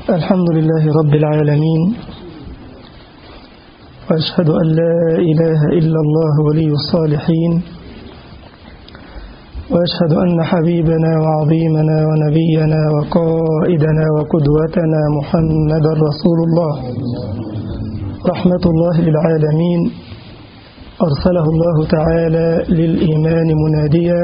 الحمد لله رب العالمين وأشهد أن لا إله إلا الله ولي الصالحين وأشهد أن حبيبنا وعظيمنا ونبينا وقائدنا وقدوتنا محمد رسول الله رحمة الله للعالمين أرسله الله تعالى للإيمان مناديا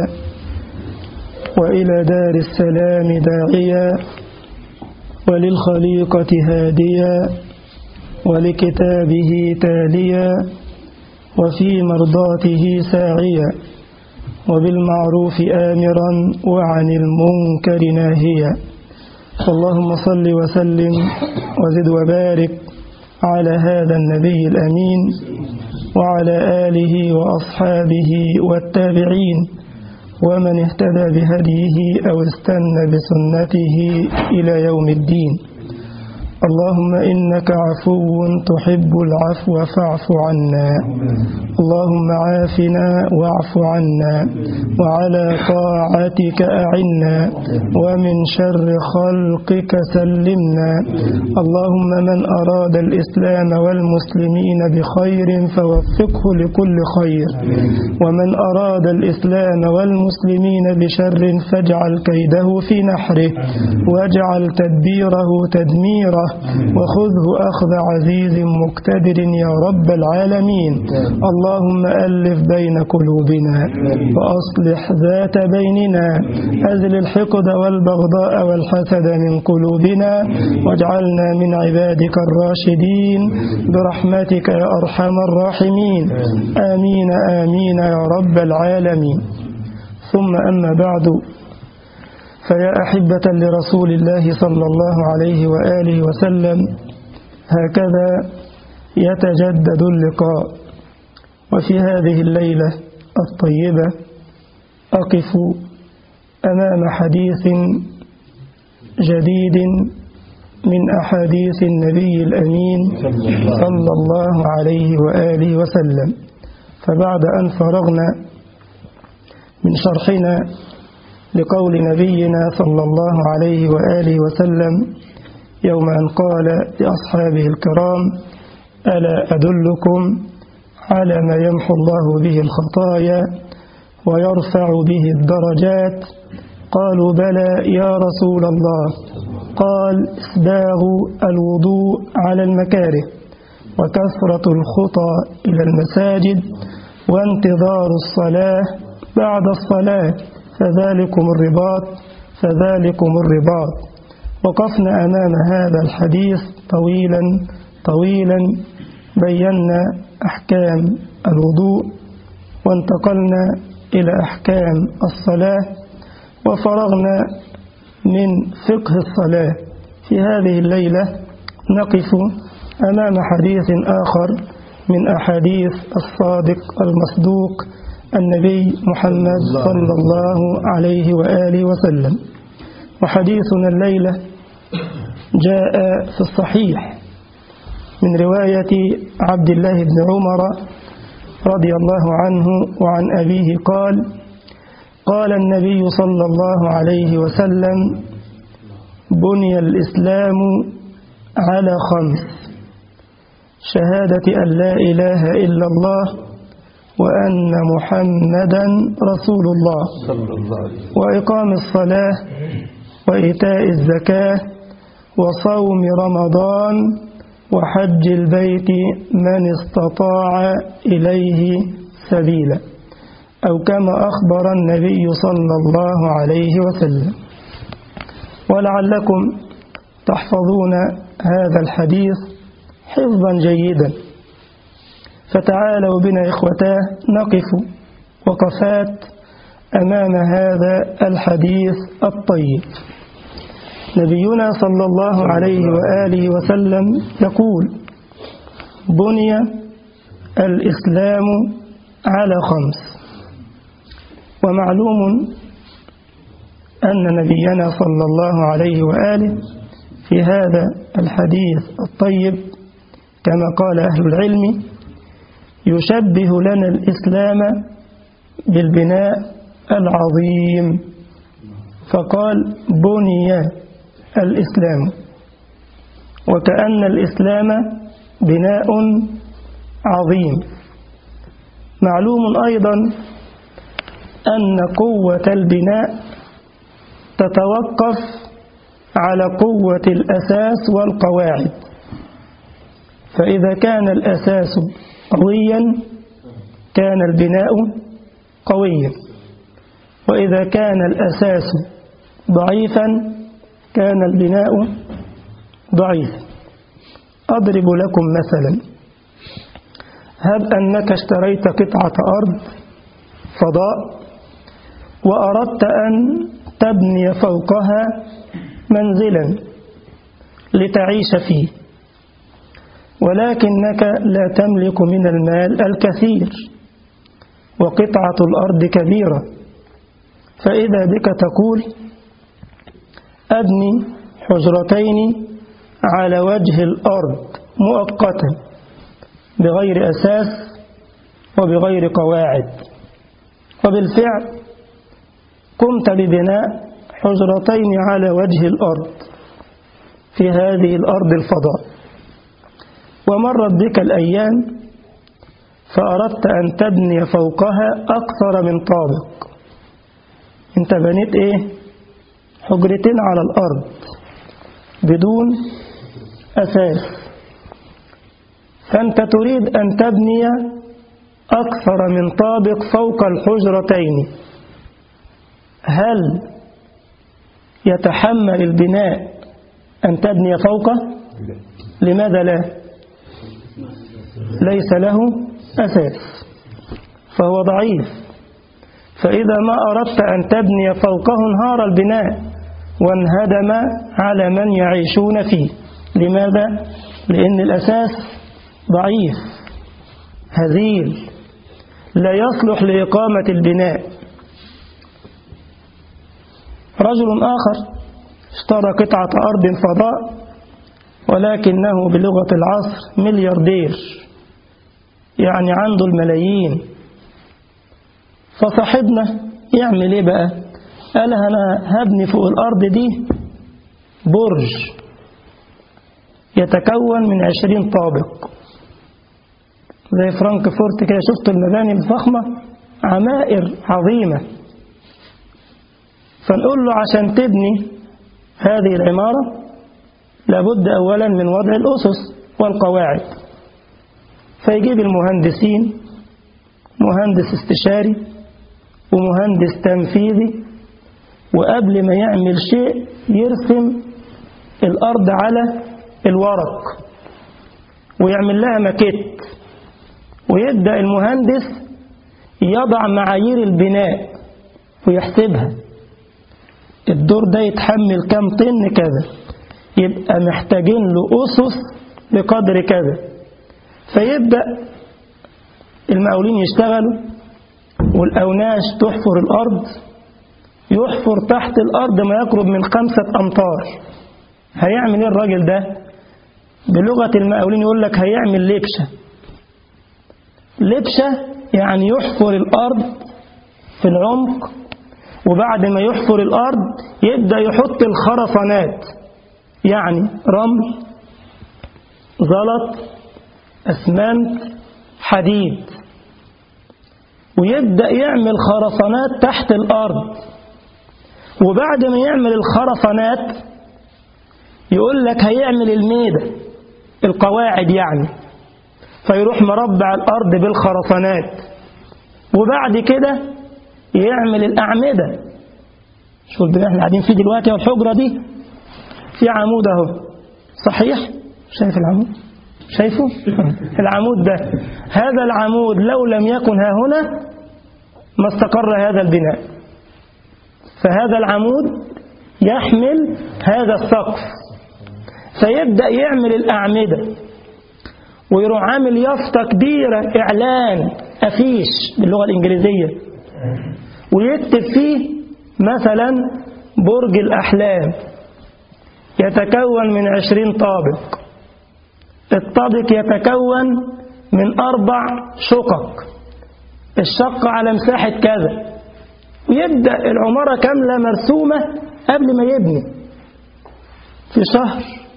وإلى دار السلام داعيا وللخليقة هاديا ولكتابه تاليا وفي مرضاته ساعيا وبالمعروف آمرا وعن المنكر ناهيا اللهم صل وسلم وزد وبارك على هذا النبي الأمين وعلى آله وأصحابه والتابعين ومن اهتدى بهديه أو استنى بسنته إلى يوم الدين اللهم إنك عفو تحب العفو فاعف عنا اللهم عافنا واعف عنا وعلى طاعتك أعنا ومن شر خلقك سلمنا اللهم من أراد الإسلام والمسلمين بخير فوفقه لكل خير ومن أراد الإسلام والمسلمين بشر فاجعل كيده في نحره واجعل تدبيره تدميره وخذه أخذ عزيز مقتدر يا رب العالمين اللهم ألف بين قلوبنا وأصلح ذات بيننا أزل الحقد والبغضاء والحسد من قلوبنا واجعلنا من عبادك الراشدين برحمتك يا أرحم الراحمين آمين آمين يا رب العالمين ثم أما بعد فيا أحبة لرسول الله صلى الله عليه وآله وسلم هكذا يتجدد اللقاء وفي هذه الليلة الطيبة أقف أمام حديث جديد من أحاديث النبي الأمين صلى الله عليه وآله وسلم فبعد أن فرغنا من شرحنا لقول نبينا صلى الله عليه وآله وسلم يوم أن قال لأصحابه الكرام ألا أدلكم على ما يمحو الله به الخطايا ويرفع به الدرجات قالوا بلى يا رسول الله قال إسباغ الوضوء على المكاره وكثرة الخطى إلى المساجد وانتظار الصلاة بعد الصلاة فذلكم الرباط فذلكم الرباط وقفنا أمام هذا الحديث طويلا طويلا بينا أحكام الوضوء وانتقلنا إلى أحكام الصلاة وفرغنا من فقه الصلاة في هذه الليلة نقف أمام حديث آخر من أحاديث الصادق المصدوق النبي محمد صلى الله عليه وآله وسلم وحديثنا الليلة جاء في الصحيح من رواية عبد الله بن عمر رضي الله عنه وعن أبيه قال قال النبي صلى الله عليه وسلم بني الإسلام على خمس شهادة أن لا إله إلا الله وأن محمدا رسول الله وإقام الصلاة وإيتاء الزكاة وصوم رمضان وحج البيت من استطاع إليه سبيلا أو كما أخبر النبي صلى الله عليه وسلم ولعلكم تحفظون هذا الحديث حفظا جيدا فتعالوا بنا إخوتاه نقف وقفات أمام هذا الحديث الطيب نبينا صلى الله عليه وآله وسلم يقول بني الإسلام على خمس ومعلوم أن نبينا صلى الله عليه وآله في هذا الحديث الطيب كما قال أهل العلم يشبه لنا الإسلام بالبناء العظيم فقال بني الإسلام وكأن الإسلام بناء عظيم معلوم أيضا أن قوة البناء تتوقف على قوة الأساس والقواعد فإذا كان الأساس قويا كان البناء قويا وإذا كان الأساس ضعيفا كان البناء ضعيفا أضرب لكم مثلا هب أنك اشتريت قطعة أرض فضاء وأردت أن تبني فوقها منزلا لتعيش فيه ولكنك لا تملك من المال الكثير وقطعة الأرض كبيرة فإذا بك تقول أبني حجرتين على وجه الأرض مؤقتا بغير أساس وبغير قواعد وبالفعل قمت ببناء حجرتين على وجه الأرض في هذه الأرض الفضاء ومرت بك الأيام فأردت أن تبني فوقها أكثر من طابق أنت بنيت إيه؟ حجرتين على الأرض بدون أساس فأنت تريد أن تبني أكثر من طابق فوق الحجرتين هل يتحمل البناء أن تبني فوقه لماذا لا ليس له أساس فهو ضعيف فإذا ما أردت أن تبني فوقه انهار البناء وانهدم على من يعيشون فيه لماذا؟ لأن الأساس ضعيف هزيل لا يصلح لإقامة البناء رجل آخر اشترى قطعة أرض فضاء ولكنه بلغة العصر ملياردير يعني عنده الملايين فصاحبنا يعمل ايه بقى قال انا هبني فوق الارض دي برج يتكون من عشرين طابق زي فرانكفورت كده شفت المباني الفخمة عمائر عظيمة فنقول له عشان تبني هذه العمارة لابد أولا من وضع الأسس والقواعد فيجيب المهندسين مهندس استشاري ومهندس تنفيذي وقبل ما يعمل شيء يرسم الأرض على الورق ويعمل لها ماكيت ويبدأ المهندس يضع معايير البناء ويحسبها الدور ده يتحمل كام طن كذا يبقى محتاجين له أسس بقدر كذا فيبدأ المقاولين يشتغلوا والأوناش تحفر الأرض يحفر تحت الأرض ما يقرب من خمسة أمتار هيعمل ايه الراجل ده بلغة المقاولين يقول لك هيعمل لبشة لبشة يعني يحفر الأرض في العمق وبعد ما يحفر الأرض يبدأ يحط الخرسانات يعني رمل زلط أسمنت حديد ويبدأ يعمل خرسانات تحت الأرض وبعد ما يعمل الخرسانات يقول لك هيعمل الميدة القواعد يعني فيروح مربع الأرض بالخرسانات وبعد كده يعمل الأعمدة شو البناء احنا قاعدين فيه دلوقتي والحجرة دي في عمود اهو صحيح شايف العمود شايفه العمود ده هذا العمود لو لم يكن ها هنا ما استقر هذا البناء فهذا العمود يحمل هذا السقف فيبدأ يعمل الأعمدة ويروح عامل يافطة كبيرة إعلان أفيش باللغة الإنجليزية ويكتب فيه مثلا برج الأحلام يتكون من عشرين طابق الطابق يتكون من أربع شقق الشقة على مساحة كذا ويبدأ العمارة كاملة مرسومة قبل ما يبني في شهر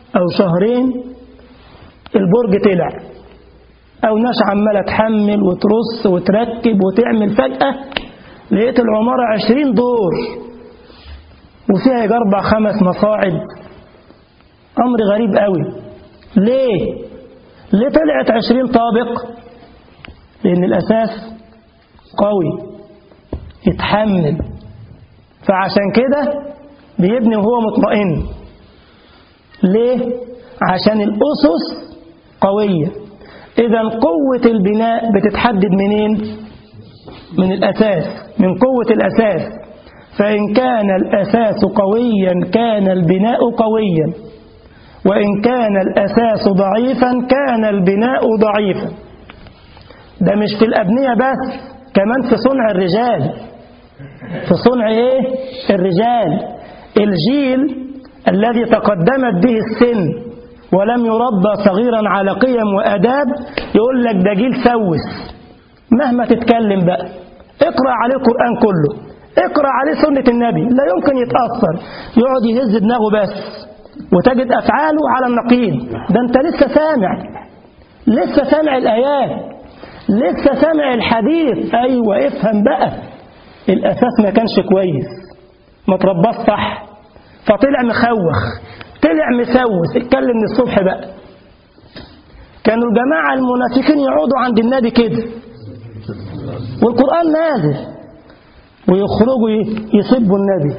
أو شهرين البرج طلع أو ناس عمالة تحمل وترص وتركب وتعمل فجأة لقيت العمارة عشرين دور وفيها يجي أربع خمس مصاعد أمر غريب قوي ليه؟ ليه طلعت عشرين طابق؟ لأن الأساس قوي يتحمل فعشان كده بيبني وهو مطمئن ليه؟ عشان الأسس قوية إذا قوة البناء بتتحدد منين؟ من الأساس من قوة الأساس فإن كان الأساس قويا كان البناء قويا وإن كان الأساس ضعيفا كان البناء ضعيفا ده مش في الأبنية بس كمان في صنع الرجال في صنع إيه؟ الرجال الجيل الذي تقدمت به السن ولم يربى صغيرا على قيم وأداب يقول لك ده جيل سوس مهما تتكلم بقى اقرأ عليه القرآن كله اقرأ عليه سنة النبي لا يمكن يتأثر يقعد يهز دماغه بس وتجد أفعاله على النقيض ده أنت لسه سامع لسه سامع الآيات لسه سامع الحديث أيوة افهم بقى الأساس ما كانش كويس ما ترباش صح فطلع مخوخ طلع مسوس اتكلم من الصبح بقى كانوا الجماعة المنافقين يقعدوا عند النبي كده والقرآن نازل ويخرجوا يسبوا النبي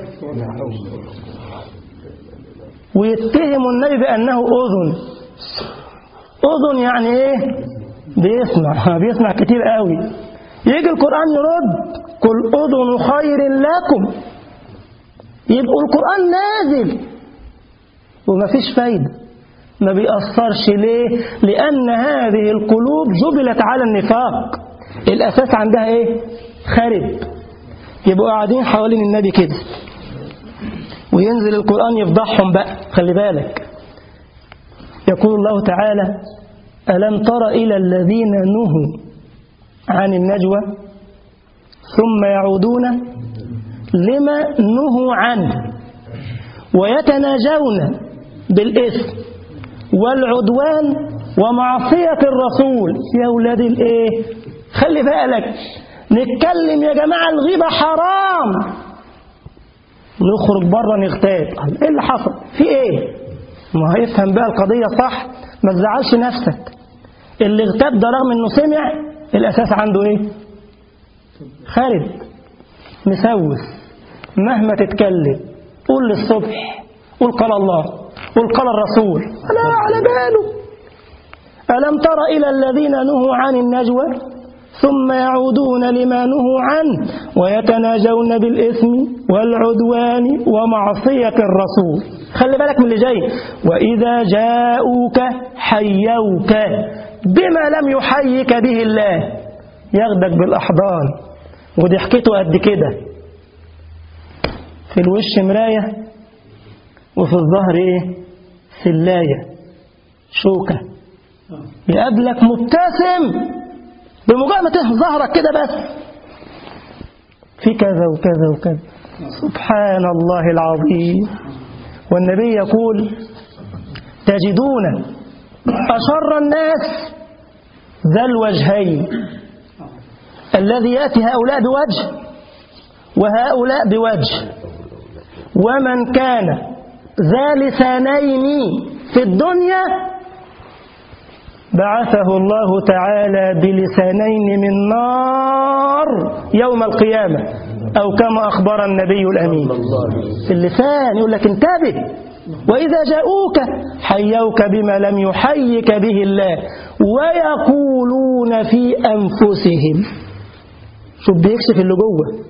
ويتهموا النبي بأنه أذن أذن يعني إيه بيسمع بيسمع كتير قوي يجي القرآن يرد قل أذن خير لكم يبقوا القرآن نازل ومفيش فايدة ما بيأثرش ليه لأن هذه القلوب جبلت على النفاق الأساس عندها إيه خرب يبقوا قاعدين حوالين النبي كده وينزل القرآن يفضحهم بقى خلي بالك يقول الله تعالى ألم تر إلى الذين نهوا عن النجوى ثم يعودون لما نهوا عنه ويتناجون بالإثم والعدوان ومعصية الرسول يا ولاد الإيه خلي بالك نتكلم يا جماعة الغيبة حرام نخرج بره نغتاب ايه اللي حصل في ايه ما هيفهم بقى القضية صح ما تزعلش نفسك اللي اغتاب ده رغم انه سمع الاساس عنده ايه خارب مسوس مهما تتكلم قول للصبح قول قال الله قول قال الرسول لا على باله ألم تر إلى الذين نهوا عن النجوى ثم يعودون لما نهوا عنه ويتناجون بالإثم والعدوان ومعصية الرسول خلي بالك من اللي جاي وإذا جاءوك حيوك بما لم يحيك به الله ياخدك بالأحضان وضحكته قد كده في الوش مراية وفي الظهر ايه سلاية شوكة يقابلك مبتسم بمجرد ما تهز ظهرك كده بس في كذا وكذا وكذا سبحان الله العظيم والنبي يقول تجدون أشر الناس ذا الوجهين الذي يأتي هؤلاء بوجه وهؤلاء بوجه ومن كان ذا لسانين في الدنيا بعثه الله تعالى بلسانين من نار يوم القيامة أو كما أخبر النبي الأمين اللسان يقول لك انتبه وإذا جاءوك حيوك بما لم يحيك به الله ويقولون في أنفسهم شوف بيكشف اللي جوه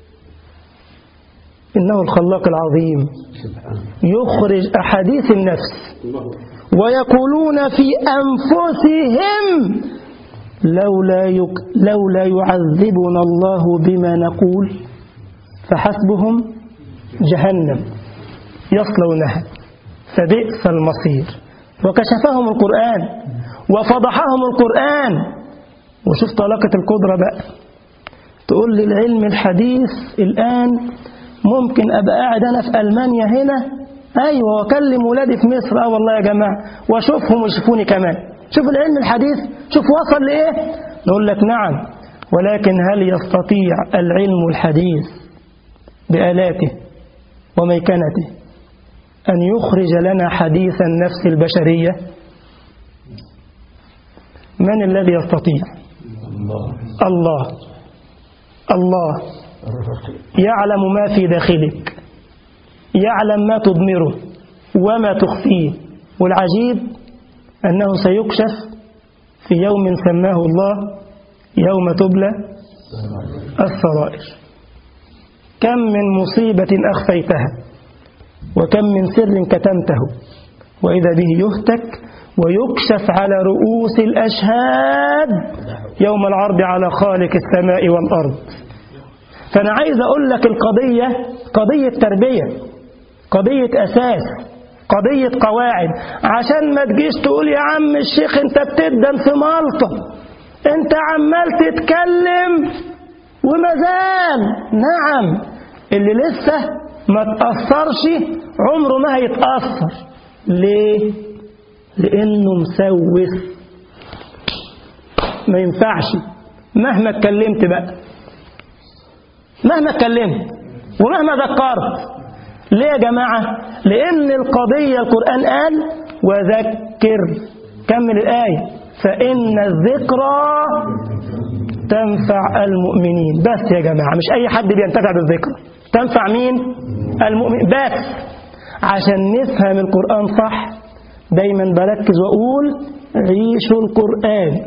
إنه الخلاق العظيم يخرج أحاديث النفس ويقولون في أنفسهم لولا, يك لولا يعذبنا الله بما نقول فحسبهم جهنم يصلونها فبئس المصير وكشفهم القرآن وفضحهم القرآن وشوف طلاقة القدرة بقى تقول لي العلم الحديث الآن ممكن أبقى قاعد أنا في ألمانيا هنا أيوة وأكلم ولادي في مصر أه والله يا جماعة وأشوفهم ويشوفوني كمان شوف العلم الحديث شوف وصل لإيه نقول لك نعم ولكن هل يستطيع العلم الحديث بآلاته وميكنته أن يخرج لنا حديث النفس البشرية من الذي يستطيع الله الله الله يعلم ما في داخلك يعلم ما تضمره وما تخفيه والعجيب أنه سيكشف في يوم سماه الله يوم تبلى السرائر كم من مصيبة أخفيتها وكم من سر كتمته وإذا به يهتك ويكشف على رؤوس الأشهاد يوم العرض على خالق السماء والأرض فأنا عايز أقول لك القضية قضية تربية قضية أساس قضية قواعد عشان ما تجيش تقول يا عم الشيخ انت بتدن في مالطة انت عمال تتكلم وما زال نعم اللي لسه ما تأثرش عمره ما هيتأثر ليه لأنه مسوس ما ينفعش مهما اتكلمت بقى مهما اتكلمت ومهما ذكرت ليه يا جماعة لأن القضية القرآن قال وذكر كمل الآية فإن الذكرى تنفع المؤمنين بس يا جماعة مش أي حد بينتفع بالذكرى تنفع مين المؤمن بس عشان نفهم القرآن صح دايما بركز وأقول عيشوا القرآن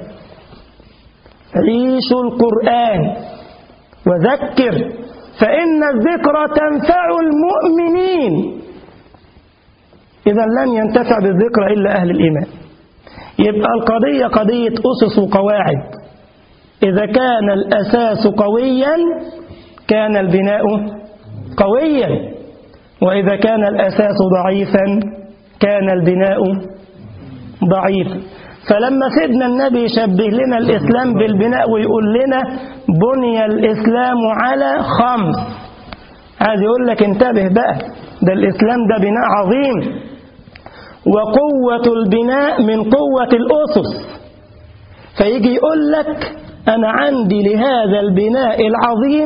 عيشوا القرآن وذكر فإن الذكرى تنفع المؤمنين إذا لن ينتفع بالذكرى إلا أهل الإيمان يبقى القضية قضية أسس وقواعد إذا كان الأساس قويا كان البناء قويا وإذا كان الأساس ضعيفا كان البناء ضعيفا فلما سيدنا النبي يشبه لنا الإسلام بالبناء ويقول لنا بني الإسلام على خمس عايز يقول لك انتبه بقى ده الإسلام ده بناء عظيم وقوة البناء من قوة الأسس فيجي يقول لك أنا عندي لهذا البناء العظيم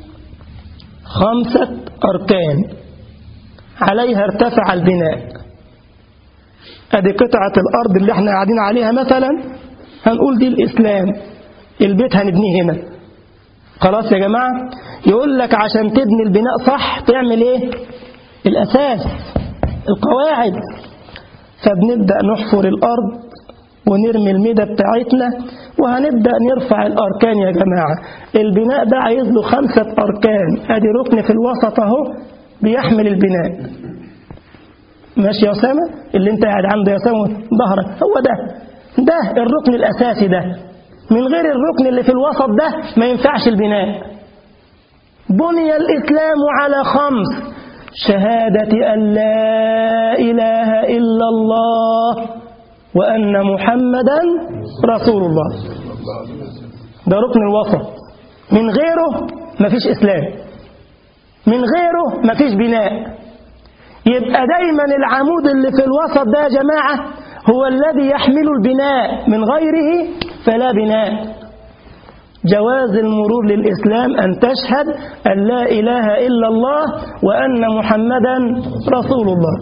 خمسة أركان عليها ارتفع البناء ادي قطعة الأرض اللي احنا قاعدين عليها مثلا هنقول دي الإسلام البيت هنبنيه هنا خلاص يا جماعة يقول لك عشان تبني البناء صح تعمل ايه الأساس القواعد فبنبدأ نحفر الأرض ونرمي الميدة بتاعتنا وهنبدأ نرفع الأركان يا جماعة البناء ده عايز له خمسة أركان ادي ركن في الوسط اهو بيحمل البناء ماشي يا أسامة اللي انت قاعد عنده يا أسامة ظهرك هو ده ده الركن الأساسي ده من غير الركن اللي في الوسط ده ما ينفعش البناء بني الإسلام على خمس شهادة أن لا إله إلا الله وأن محمدا رسول الله ده ركن الوسط من غيره مفيش إسلام من غيره مفيش بناء يبقى دايما العمود اللي في الوسط ده يا جماعة هو الذي يحمل البناء من غيره فلا بناء جواز المرور للإسلام أن تشهد أن لا إله إلا الله وأن محمدا رسول الله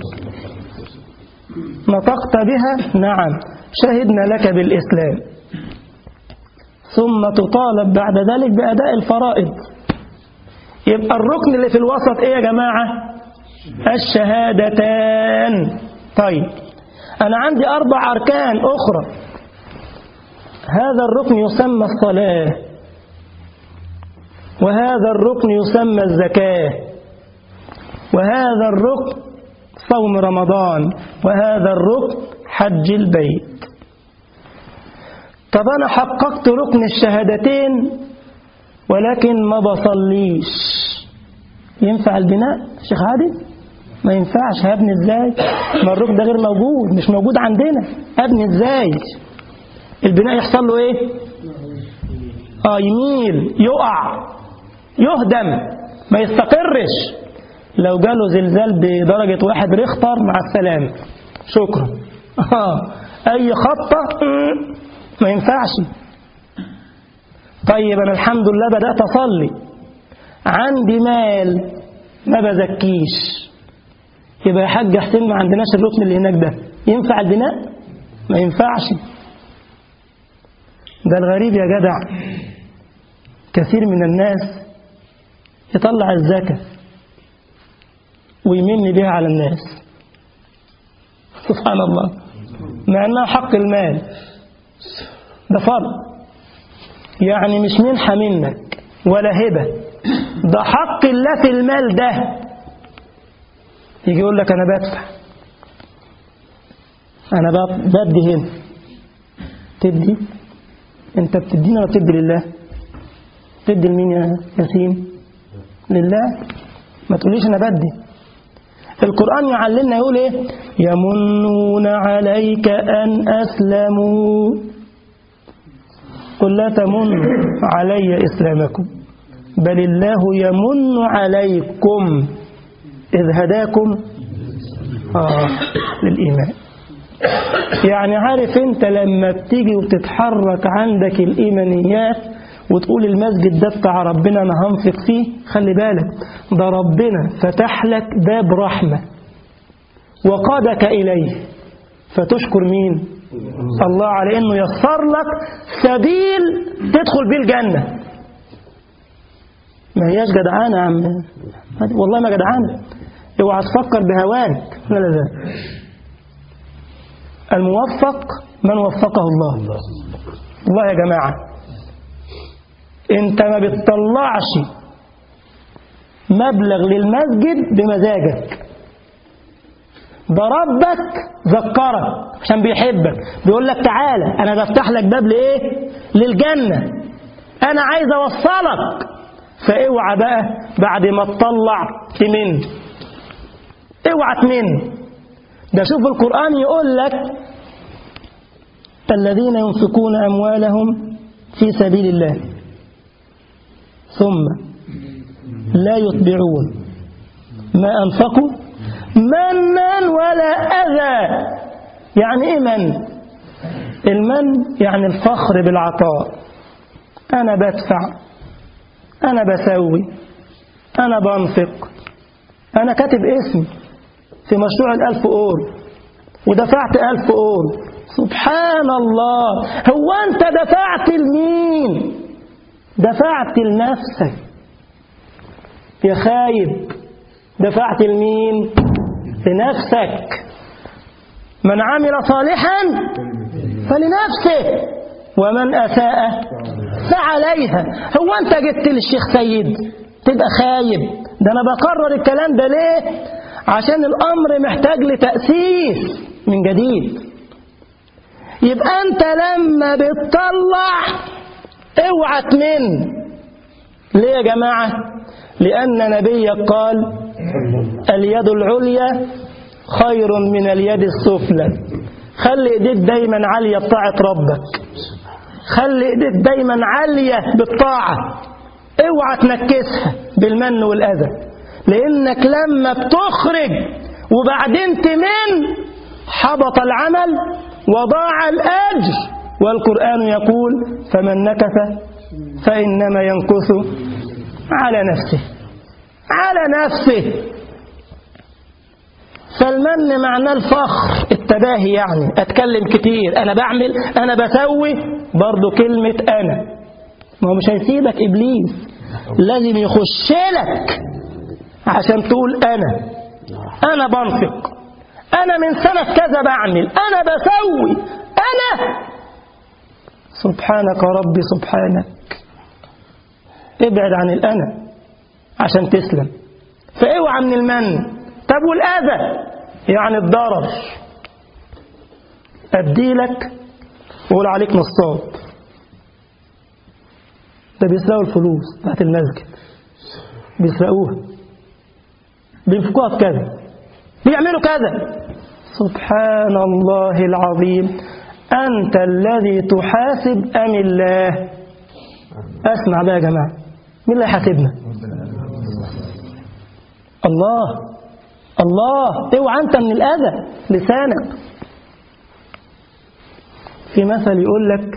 نطقت بها نعم شهدنا لك بالإسلام ثم تطالب بعد ذلك بأداء الفرائض يبقى الركن اللي في الوسط إيه يا جماعة الشهادتان طيب أنا عندي أربع أركان أخرى هذا الركن يسمى الصلاة وهذا الركن يسمى الزكاة وهذا الركن صوم رمضان وهذا الركن حج البيت طب أنا حققت ركن الشهادتين ولكن ما بصليش ينفع البناء شيخ عادل ما ينفعش هبني ازاي ما الركن ده غير موجود مش موجود عندنا ابني ازاي البناء يحصل له ايه اه يميل يقع يهدم ما يستقرش لو جاله زلزال بدرجة واحد ريختر مع السلامة شكرا آه. أي خطة مم، ما ينفعش طيب أنا الحمد لله بدأت أصلي عندي مال ما بزكيش يبقى يا حاج حسين ما عندناش الركن اللي هناك ده ينفع البناء ما ينفعش ده الغريب يا جدع كثير من الناس يطلع الزكاة ويمن بها على الناس سبحان الله مع أنها حق المال ده فرض يعني مش منحة منك ولا هبة ده حق الله في المال ده يجي يقول لك أنا بدفع أنا ب- بدي هنا تدي أنت بتدينا ولا بتدي لله تدي لمين يا ياسين لله ما تقوليش أنا بدي القرآن يعلمنا يقول إيه يمنون عليك أن أسلموا قل لا تمنوا علي إسلامكم بل الله يمن عليكم إذ هداكم آه للإيمان يعني عارف أنت لما بتيجي وتتحرك عندك الإيمانيات وتقول المسجد ده بتاع ربنا أنا هنفق فيه خلي بالك ده ربنا فتح لك باب رحمة وقادك إليه فتشكر مين الله على أنه يسر لك سبيل تدخل بيه الجنة ما هياش جدعانة يا عم والله ما جدعانة اوعى تفكر بهواك لا لا لا الموفق من وفقه الله الله يا جماعة انت ما بتطلعش مبلغ للمسجد بمزاجك ده ربك ذكرك عشان بيحبك بيقول لك تعالى انا بفتح لك باب لايه للجنة انا عايز اوصلك فاوعى بقى بعد ما تطلع تمن اوعى تمن ده شوف القرآن يقول لك الذين ينفقون أموالهم في سبيل الله ثم لا يتبعون ما أنفقوا منا ولا أذى يعني إيه من المن يعني الفخر بالعطاء أنا بدفع أنا بسوي أنا بنفق أنا كاتب اسمي في مشروع الألف أور ودفعت ألف أور سبحان الله هو أنت دفعت لمين دفعت لنفسك يا خايب دفعت لمين لنفسك من عمل صالحا فلنفسه ومن أساء فعليها هو أنت جبت للشيخ سيد تبقى خايب ده أنا بقرر الكلام ده ليه عشان الأمر محتاج لتأسيس من جديد يبقى أنت لما بتطلع اوعى تمن ليه يا جماعة لأن نبيك قال اليد العليا خير من اليد السفلى خلي ايديك دايما عالية بطاعة ربك خلي ايديك دايما عالية بالطاعة اوعى تنكسها بالمن والأذى لأنك لما بتخرج وبعدين تمن حبط العمل وضاع الأجر والقرآن يقول فمن نكث فإنما ينكث على نفسه على نفسه فالمن معناه الفخر التباهي يعني أتكلم كتير أنا بعمل أنا بسوي برضو كلمة أنا ما هو مش هيسيبك إبليس لازم يخش لك عشان تقول أنا أنا بنفق أنا من سنة كذا بعمل أنا بسوي أنا سبحانك يا ربي سبحانك ابعد عن الأنا عشان تسلم فاوعى من المن طب والأذى يعني الضرر أديلك وأقول عليك نصاب ده بيسرقوا الفلوس بتاعت المسجد بيسرقوها بينفقوها في كذا بيعملوا كذا سبحان الله العظيم أنت الذي تحاسب أم الله أسمع بقى يا جماعة مين اللي هيحاسبنا الله الله اوعى انت من الاذى لسانك في مثل يقول لك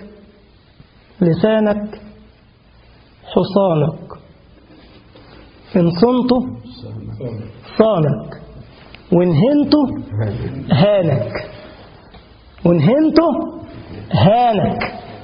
لسانك حصانك إن صنته صانك وإن هنته هانك وإن هنته هانك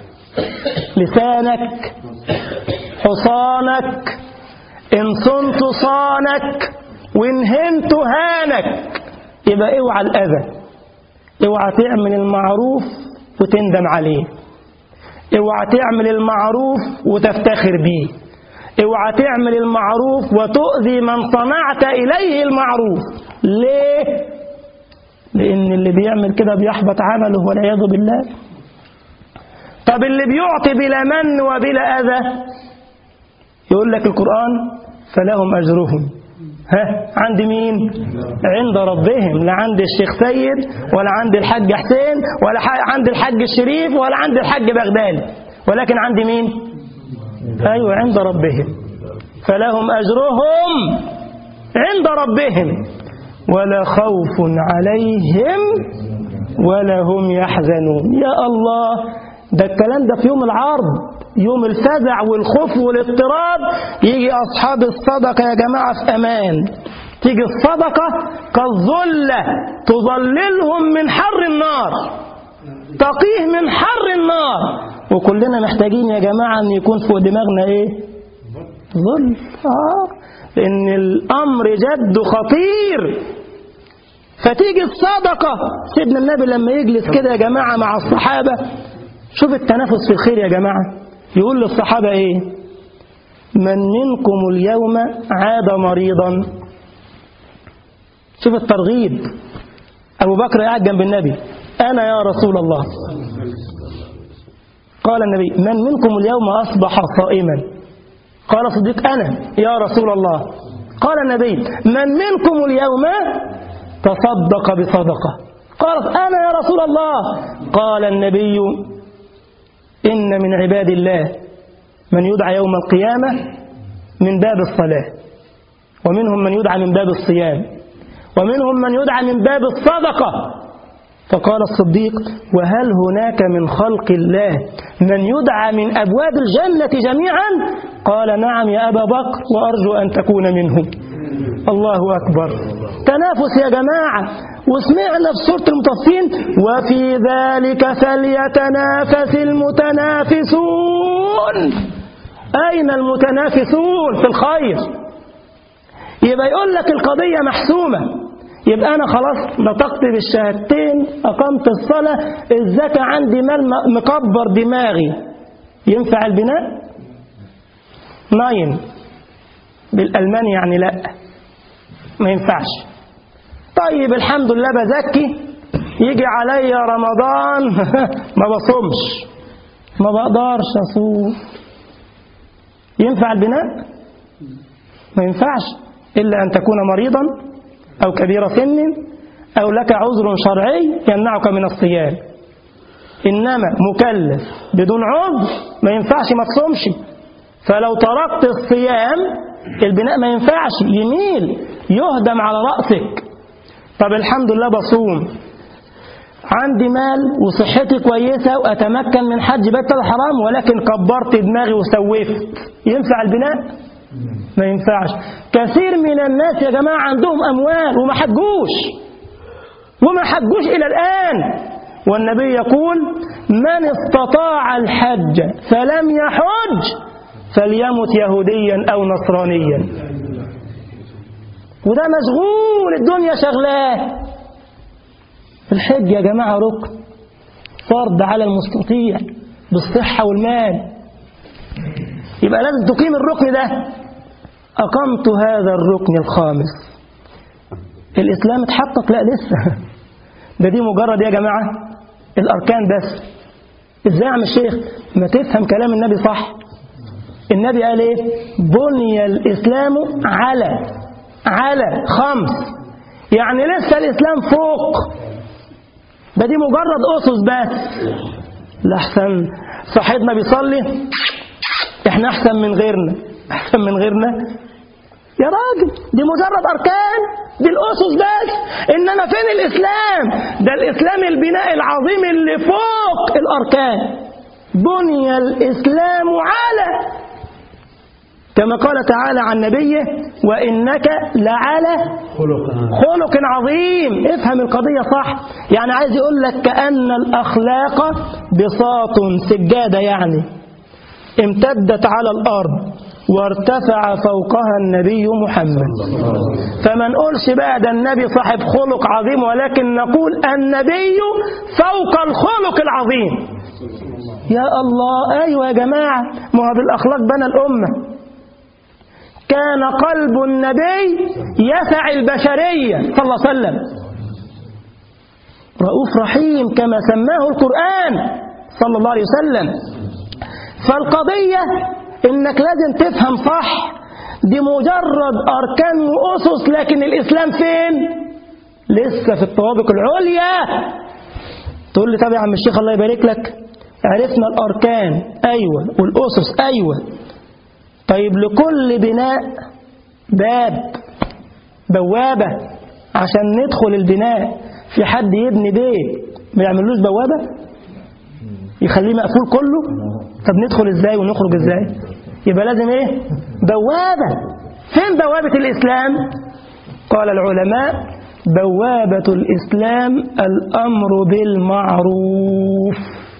لسانك حصانك إن صنت صانك وإن هنت هانك يبقى اوعى الأذى اوعى تعمل المعروف وتندم عليه اوعى تعمل المعروف وتفتخر بيه اوعى تعمل المعروف وتؤذي من صنعت إليه المعروف ليه؟ لأن اللي بيعمل كده بيحبط عمله والعياذ بالله طب اللي بيعطي بلا من وبلا أذى يقول لك القرآن فلهم أجرهم ها عند مين عند ربهم لا عند الشيخ سيد ولا عند الحاج حسين ولا عند الحاج الشريف ولا عند الحاج بغداد ولكن عند مين أيوة عند ربهم فلهم أجرهم عند ربهم ولا خوف عليهم ولا هم يحزنون يا الله ده الكلام ده في يوم العرض يوم الفزع والخوف والاضطراب يجي أصحاب الصدقة يا جماعة في أمان تيجي الصدقة كالظلة تظللهم من حر النار تقيه من حر النار وكلنا محتاجين يا جماعة أن يكون فوق دماغنا إيه ظل آه لأن الأمر جد خطير فتيجي الصدقة سيدنا النبي لما يجلس كده يا جماعة مع الصحابة شوف التنافس في الخير يا جماعة يقول للصحابة إيه من منكم اليوم عاد مريضا شوف الترغيب أبو بكر قاعد جنب النبي أنا يا رسول الله قال النبي من منكم اليوم أصبح صائما قال صديق أنا يا رسول الله قال النبي من منكم اليوم تصدق بصدقة قالت أنا يا رسول الله قال النبي إن من عباد الله من يدعى يوم القيامة من باب الصلاة ومنهم من يدعى من باب الصيام ومنهم من يدعى من باب الصدقة فقال الصديق وهل هناك من خلق الله من يدعى من أبواب الجنة جميعا قال نعم يا أبا بكر وأرجو أن تكون منهم الله أكبر تنافس يا جماعة وسمعنا في سورة المطفين وفي ذلك فليتنافس المتنافسون أين المتنافسون في الخير يبقى يقول لك القضية محسومة يبقى أنا خلاص نطقت بالشهادتين أقمت الصلاة الزكاة عندي مال مكبر دماغي ينفع البناء؟ ناين بالألماني يعني لا ما ينفعش طيب الحمد لله بزكي يجي عليا رمضان ما بصومش ما بقدرش أصوم ينفع البناء؟ ما ينفعش إلا أن تكون مريضا أو كبير سن أو لك عذر شرعي يمنعك من الصيام إنما مكلف بدون عذر ما ينفعش ما تصومش فلو تركت الصيام البناء ما ينفعش يميل يهدم على رأسك طب الحمد لله بصوم عندي مال وصحتي كويسة وأتمكن من حج بيت الحرام ولكن كبرت دماغي وسوفت ينفع البناء؟ ما ينفعش كثير من الناس يا جماعة عندهم أموال وما حجوش وما حجوش إلى الآن والنبي يقول من استطاع الحج فلم يحج فليمت يهوديا أو نصرانيا وده مشغول الدنيا شغلاه الحج يا جماعة ركن فرض على المستطيع بالصحة والمال يبقى لازم تقيم الركن ده أقمت هذا الركن الخامس الإسلام اتحقق لا لسه ده دي مجرد يا جماعة الأركان بس إزاي يا عم الشيخ ما تفهم كلام النبي صح النبي قال إيه بني الإسلام على على خمس يعني لسه الإسلام فوق ده دي مجرد أسس بس لحسن صاحبنا بيصلي احنا احسن من غيرنا احسن من غيرنا يا راجل دي مجرد أركان دي الأسس بس إنما فين الإسلام ده الإسلام البناء العظيم اللي فوق الأركان بني الإسلام على كما قال تعالى عن نبيه وإنك لعلى خلق عظيم افهم القضية صح يعني عايز يقول لك كأن الأخلاق بساط سجادة يعني امتدت على الأرض وارتفع فوقها النبي محمد فما نقولش بقى ده النبي صاحب خلق عظيم ولكن نقول النبي فوق الخلق العظيم يا الله أيوة يا جماعة ما هو بالأخلاق بنى الأمة كان قلب النبي يسع البشرية صلى الله عليه وسلم رؤوف رحيم كما سماه القرآن صلى الله عليه وسلم فالقضية إنك لازم تفهم صح دي مجرد أركان وأسس لكن الإسلام فين لسه في الطوابق العليا تقول لي طب يا عم الشيخ الله يبارك لك عرفنا الأركان أيوة والأسس أيوة طيب لكل بناء باب بوابة عشان ندخل البناء في حد يبني بيت ما يعملوش بوابة يخليه مقفول كله طب ندخل ازاي ونخرج ازاي يبقى لازم ايه بوابة فين بوابة الإسلام قال العلماء بوابة الإسلام الأمر بالمعروف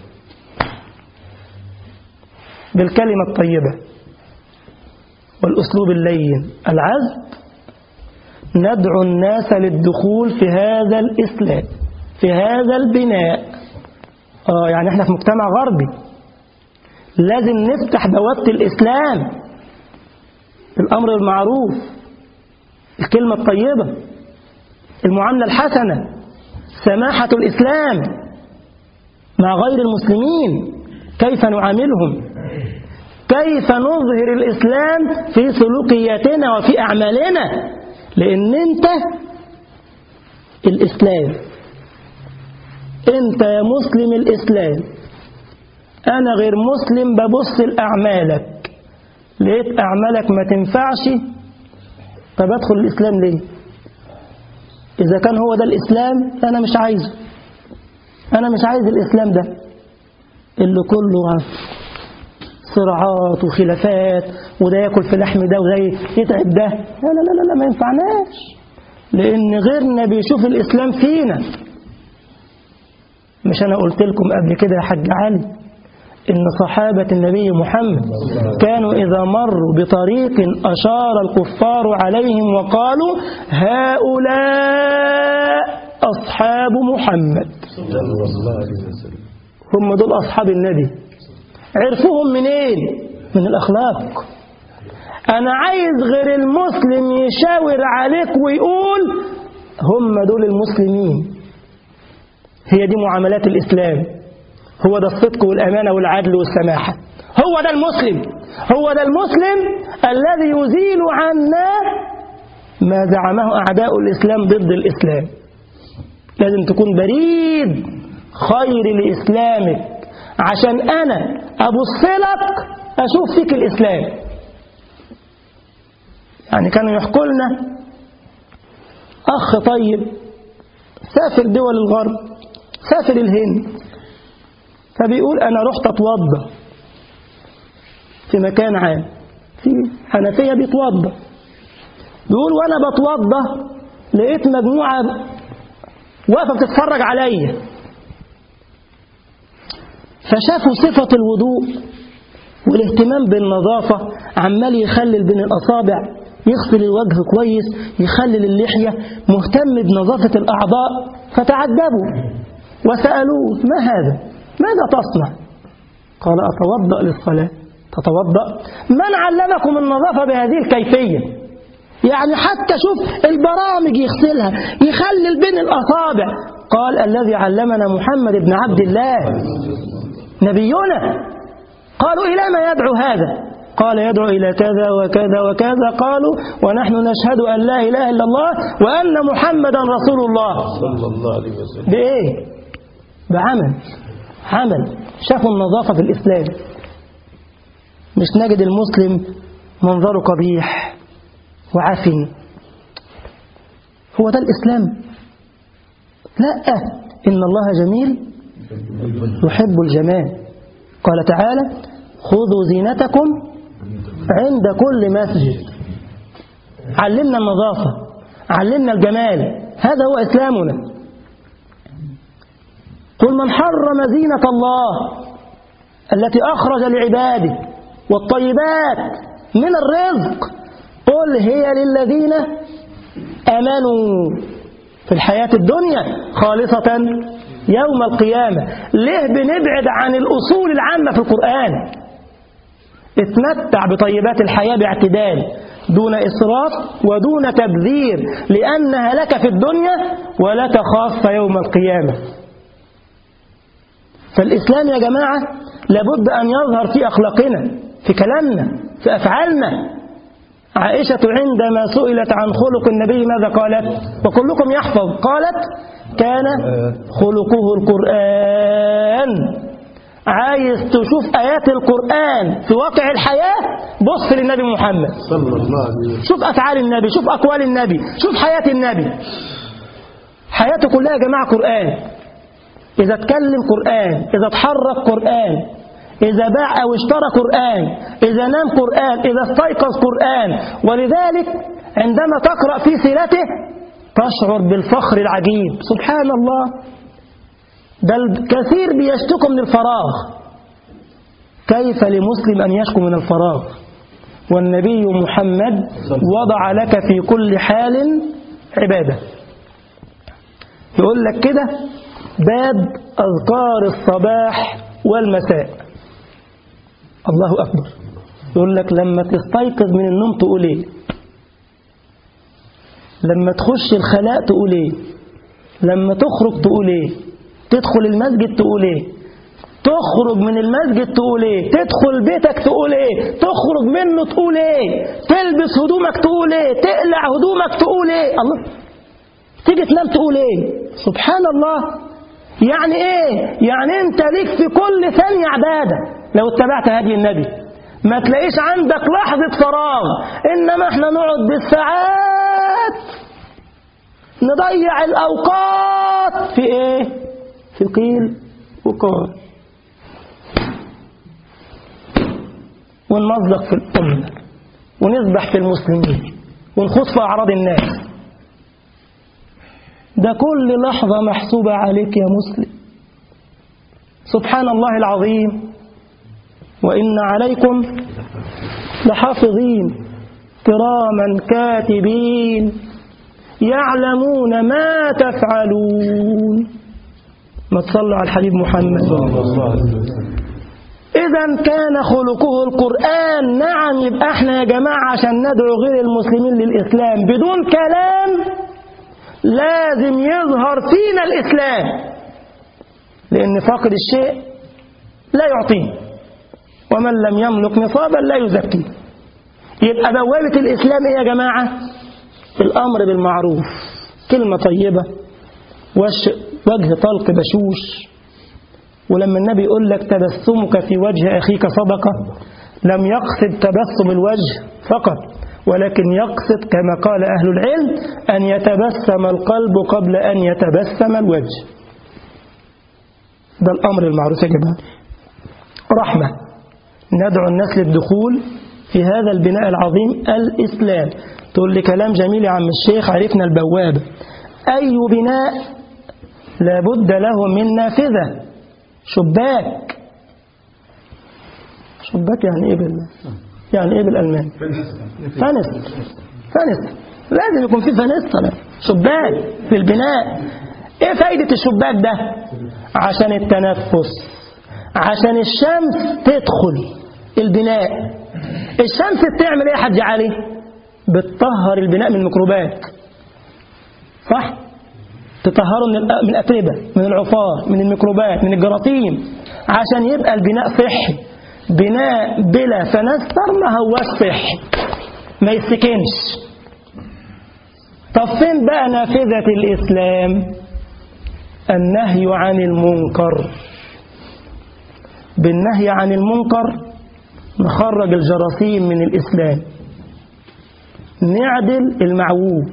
بالكلمة الطيبة والأسلوب اللين العزب ندعو الناس للدخول في هذا الإسلام في هذا البناء آه يعني احنا في مجتمع غربي لازم نفتح بوابة الإسلام الأمر المعروف الكلمة الطيبة المعاملة الحسنة سماحة الإسلام مع غير المسلمين كيف نعاملهم كيف نظهر الإسلام في سلوكياتنا وفي أعمالنا لأن أنت الإسلام أنت يا مسلم الإسلام أنا غير مسلم ببص لأعمالك لقيت أعمالك ما تنفعش طب أدخل الإسلام ليه إذا كان هو ده الإسلام أنا مش عايزه أنا مش عايز الإسلام ده اللي كله صراعات وخلافات وده ياكل في لحم ده وده يتعب ده لا لا لا لا ما ينفعناش لأن غيرنا بيشوف الإسلام فينا مش أنا قلت لكم قبل كده يا حاج علي إن صحابة النبي محمد كانوا إذا مروا بطريق أشار الكفار عليهم وقالوا هؤلاء أصحاب محمد هم دول أصحاب النبي عرفوهم منين من الأخلاق أنا عايز غير المسلم يشاور عليك ويقول هم دول المسلمين هي دي معاملات الإسلام هو ده الصدق والأمانة والعدل والسماحة هو ده المسلم هو ده المسلم الذي يزيل عنا ما زعمه أعداء الإسلام ضد الإسلام لازم تكون بريد خير لإسلامك عشان أنا أبص لك أشوف فيك الإسلام يعني كانوا يحكوا لنا أخ طيب سافر دول الغرب سافر الهند فبيقول أنا رحت أتوضى في مكان عام في حنفية بيتوضى بيقول وأنا بتوضى لقيت مجموعة واقفة بتتفرج عليا فشافوا صفة الوضوء والاهتمام بالنظافة عمال يخلل بين الأصابع يغسل الوجه كويس يخلل اللحية مهتم بنظافة الأعضاء فتعجبوا وسألوه ما هذا ماذا تصنع قال أتوضأ للصلاة تتوضأ من علمكم النظافة بهذه الكيفية يعني حتى شوف البرامج يغسلها يخلل بين الأصابع قال الذي علمنا محمد بن عبد الله نبينا قالوا إلى ما يدعو هذا قال يدعو إلى كذا وكذا وكذا قالوا ونحن نشهد أن لا إله إلا الله وأن محمدا رسول الله صلى الله عليه وسلم بإيه؟ بعمل عمل شافوا النظافة في الإسلام مش نجد المسلم منظره قبيح وعافني هو ده الإسلام لا إن الله جميل يحب الجمال قال تعالى خذوا زينتكم عند كل مسجد علمنا النظافة علمنا الجمال هذا هو إسلامنا قل من حرم زينة الله التي أخرج لعباده والطيبات من الرزق قل هي للذين آمنوا في الحياة الدنيا خالصة يوم القيامة ليه بنبعد عن الأصول العامة في القرآن اتمتع بطيبات الحياة باعتدال دون إسراف ودون تبذير لأنها لك في الدنيا ولك خاصة يوم القيامة فالإسلام يا جماعة لابد أن يظهر في أخلاقنا في كلامنا في أفعالنا عائشة عندما سئلت عن خلق النبي ماذا قالت وكلكم يحفظ قالت كان خلقه القرآن عايز تشوف آيات القرآن في واقع الحياة بص للنبي محمد صلى الله عليه وسلم شوف أفعال النبي شوف أقوال النبي شوف حياة النبي حياته كلها يا جماعة قرآن إذا اتكلم قرآن إذا اتحرك قرآن إذا باع أو اشترى قرآن إذا نام قرآن إذا استيقظ قرآن ولذلك عندما تقرأ في سيرته تشعر بالفخر العجيب سبحان الله ده الكثير بيشتكوا من الفراغ كيف لمسلم أن يشكو من الفراغ والنبي محمد وضع لك في كل حال عبادة يقول لك كده باب أذكار الصباح والمساء الله أكبر يقول لك لما تستيقظ من النوم تقول إيه لما تخش الخلاء تقول إيه لما تخرج تقول إيه تدخل المسجد تقول إيه تخرج من المسجد تقول ايه تدخل بيتك تقول ايه تخرج منه تقول ايه تلبس هدومك تقول ايه تقلع هدومك تقول ايه الله تيجي تنام تقول ايه سبحان الله يعني ايه يعني انت ليك في كل ثانية عبادة لو اتبعت هدي النبي ما تلاقيش عندك لحظة فراغ انما احنا نقعد بالساعات نضيع الاوقات في ايه في قيل وقال ونمزق في الأمة ونذبح في المسلمين ونخوض في أعراض الناس ده كل لحظة محسوبة عليك يا مسلم سبحان الله العظيم وإن عليكم لحافظين كراما كاتبين يعلمون ما تفعلون ما تصلوا على الحبيب محمد صلى الله عليه وسلم إذا كان خلقه القرآن نعم يبقى احنا يا جماعة عشان ندعو غير المسلمين للإسلام بدون كلام لازم يظهر فينا الإسلام لأن فاقد الشيء لا يعطيه ومن لم يملك نصابا لا يزكيه يبقى بوابة الإسلام إيه يا جماعة الأمر بالمعروف كلمة طيبة وش وجه طلق بشوش ولما النبي يقول لك تبسمك في وجه أخيك صدقة لم يقصد تبسم الوجه فقط ولكن يقصد كما قال أهل العلم أن يتبسم القلب قبل أن يتبسم الوجه ده الأمر المعروف يا جماعة رحمة ندعو الناس للدخول في هذا البناء العظيم الإسلام تقول لي كلام جميل يا عم الشيخ عرفنا البوابة أي بناء لابد له من نافذة شباك شباك يعني ايه بال يعني ايه بالالمان فانس فانس لازم يكون في فانسة شباك في البناء ايه فايدة الشباك ده عشان التنفس عشان الشمس تدخل البناء الشمس بتعمل ايه يا حاج علي بتطهر البناء من الميكروبات صح تطهره من من الأتربة من العفار من الميكروبات من الجراثيم عشان يبقى البناء صحي بناء بلا فنستر ما هوش صحي ما يسكنش طب فين بقى نافذة الإسلام النهي عن المنكر بالنهي عن المنكر نخرج الجراثيم من الإسلام نعدل المعوج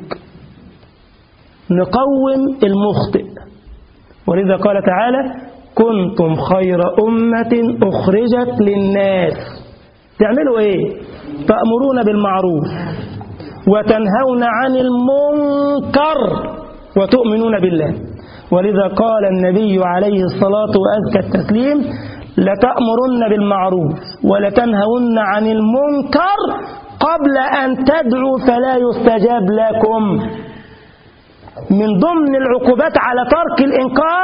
نقوم المخطئ ولذا قال تعالى كنتم خير أمة أخرجت للناس تعملوا إيه تأمرون بالمعروف وتنهون عن المنكر وتؤمنون بالله ولذا قال النبي عليه الصلاة وأزكى التسليم لتأمرن بالمعروف ولتنهون عن المنكر قبل أن تدعوا فلا يستجاب لكم من ضمن العقوبات على ترك الإنكار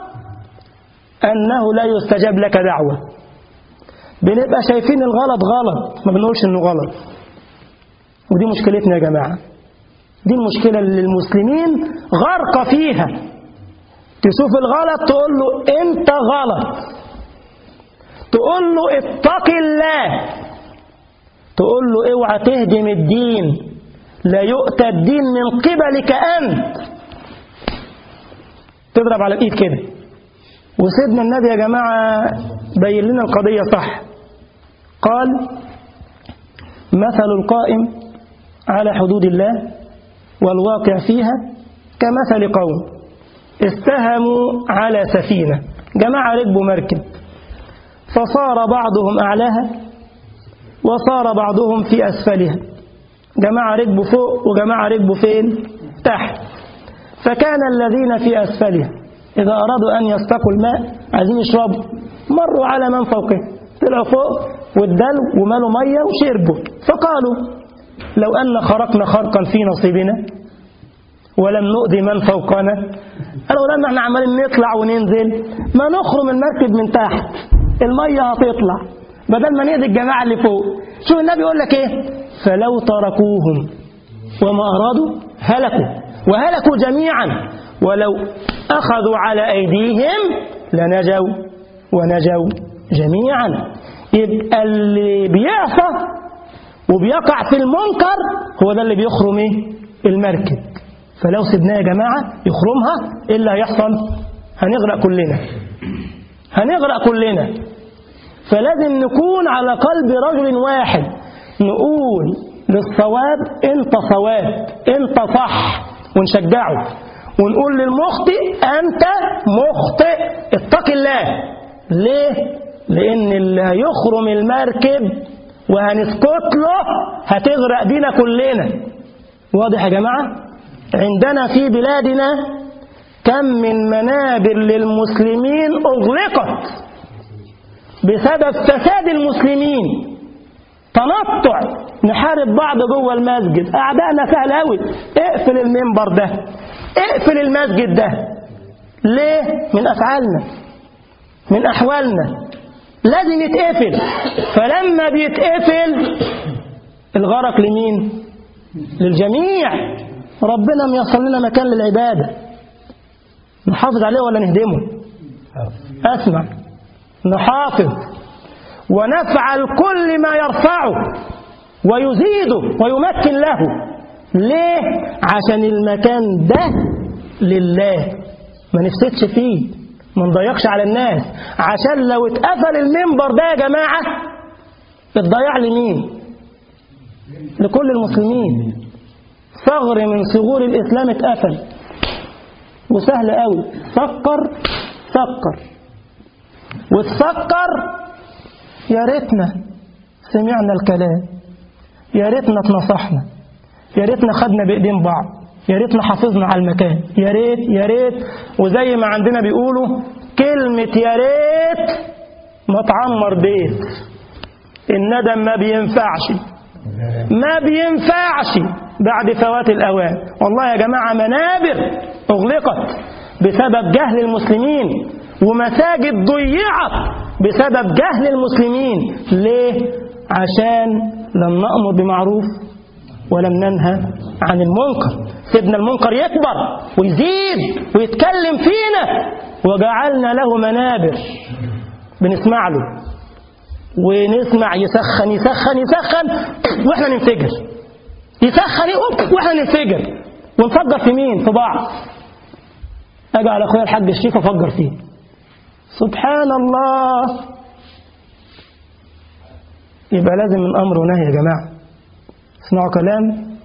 أنه لا يستجاب لك دعوة بنبقى شايفين الغلط غلط ما بنقولش إنه غلط ودي مشكلتنا يا جماعة دي المشكلة اللي المسلمين غرق فيها تشوف الغلط تقول له أنت غلط تقول له اتق الله تقول له اوعى تهدم الدين لا يؤتى الدين من قبلك أنت تضرب على الإيد كده وسيدنا النبي يا جماعة بين لنا القضية صح قال مثل القائم على حدود الله والواقع فيها كمثل قوم استهموا على سفينة جماعة ركبوا مركب فصار بعضهم أعلاها وصار بعضهم في أسفلها جماعة ركبوا فوق وجماعة ركبوا فين تحت فكان الذين في أسفلها إذا أرادوا أن يستقوا الماء عايزين يشربوا مروا على من فوقهم طلعوا فوق وادلوا ومالوا مية وشربوا فقالوا لو أن خرقنا خرقا في نصيبنا ولم نؤذي من فوقنا قالوا لما احنا عمالين نطلع وننزل ما نخرم المركب من تحت المية هتطلع بدل ما نأذي الجماعة اللي فوق شوف النبي يقول لك ايه فلو تركوهم وما أرادوا هلكوا وهلكوا جميعا ولو أخذوا على أيديهم لنجوا ونجوا جميعا يبقى اللي بيعصى وبيقع في المنكر هو ده اللي بيخرم ايه المركب فلو سيبناه يا جماعة يخرمها ايه اللي هيحصل هنغرق كلنا هنغرق كلنا فلازم نكون على قلب رجل واحد نقول للصواب انت صواب انت صح ونشجعه ونقول للمخطئ انت مخطئ اتق الله ليه لان اللي هيخرم المركب وهنسكت له هتغرق بينا كلنا واضح يا جماعة عندنا في بلادنا كم من منابر للمسلمين أغلقت بسبب فساد المسلمين تنطع نحارب بعض جوه المسجد أعدائنا سهل أوي اقفل المنبر ده اقفل المسجد ده ليه؟ من أفعالنا من أحوالنا لازم يتقفل فلما بيتقفل الغرق لمين للجميع ربنا ميصل لنا مكان للعبادة نحافظ عليه ولا نهدمه أسمع نحافظ ونفعل كل ما يرفعه ويزيده ويمكن له ليه عشان المكان ده لله ما نفسدش فيه ما نضيقش على الناس عشان لو اتقفل المنبر ده يا جماعة الضياع لمين لكل المسلمين ثغر من ثغور الإسلام اتقفل وسهل قوي سكر سكر وتسكر يا ريتنا سمعنا الكلام يا ريتنا اتنصحنا يا ريتنا خدنا بايدين بعض يا ريتنا حافظنا على المكان يا ريت يا ريت وزي ما عندنا بيقولوا كلمة يا ريت ما تعمر بيت الندم ما بينفعش ما بينفعش بعد فوات الأوان والله يا جماعة منابر أغلقت بسبب جهل المسلمين ومساجد ضيعت بسبب جهل المسلمين ليه؟ عشان لم نأمر بمعروف ولم ننهى عن المنكر سيبنا المنكر يكبر ويزيد ويتكلم فينا وجعلنا له منابر بنسمع له ونسمع يسخن يسخن يسخن واحنا ننفجر يسخن يقوم واحنا ننفجر ونفجر في مين في بعض اجي على اخويا الحاج الشيخ افجر فيه سبحان الله يبقى لازم من امر ونهي يا جماعه اسمعوا كلام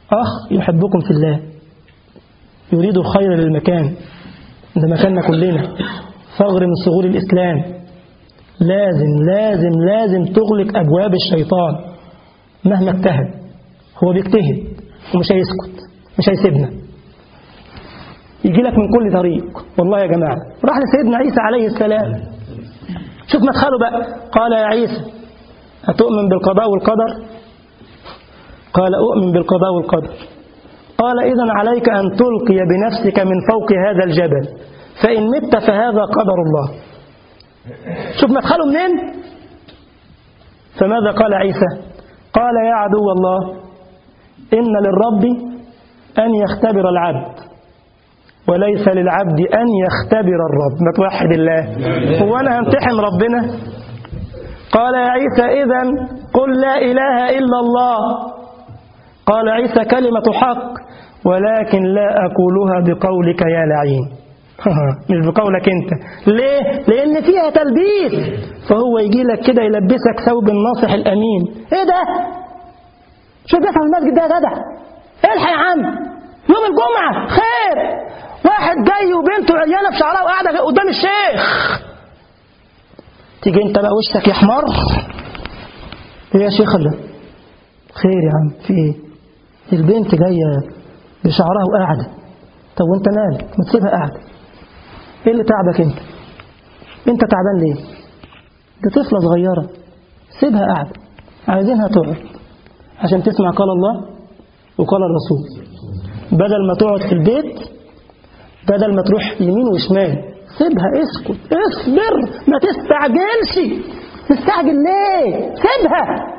أخ يحبكم في الله يريد الخير للمكان ده مكاننا كلنا ثغر من ثغور الإسلام لازم لازم لازم تغلق أبواب الشيطان مهما اجتهد هو بيجتهد ومش هيسكت مش هيسيبنا يجي لك من كل طريق والله يا جماعة راح لسيدنا عيسى عليه السلام شوف مدخله بقى قال يا عيسى أتؤمن بالقضاء والقدر قال أؤمن بالقضاء والقدر قال إذا عليك أن تلقي بنفسك من فوق هذا الجبل فإن مت فهذا قدر الله شوف مدخله منين فماذا قال عيسى قال يا عدو الله إن للرب أن يختبر العبد وليس للعبد أن يختبر الرب ما توحد الله هو أنا همتحن ربنا قال يا عيسى إذا قل لا إله إلا الله قال عيسى كلمة حق ولكن لا أقولها بقولك يا لعين مش بقولك انت ليه لان فيها تلبيس فهو يجي لك كده يلبسك ثوب الناصح الامين ايه ده شوف بيحصل في المسجد ده يا جدع الحق يا عم يوم الجمعه خير واحد جاي وبنته عيانه في شعرها وقاعده قدام الشيخ تيجي انت بقى وشك يحمر ايه يا شيخ ده خير يا عم في ايه البنت جايه بشعرها وقاعده طب وانت مالك ما تسيبها قاعده ايه اللي تعبك انت انت تعبان ليه دي طفله صغيره سيبها قاعده عايزينها تقعد عشان تسمع قال الله وقال الرسول بدل ما تقعد في البيت بدل ما تروح يمين وشمال سيبها اسكت اصبر ما تستعجلش تستعجل ليه سيبها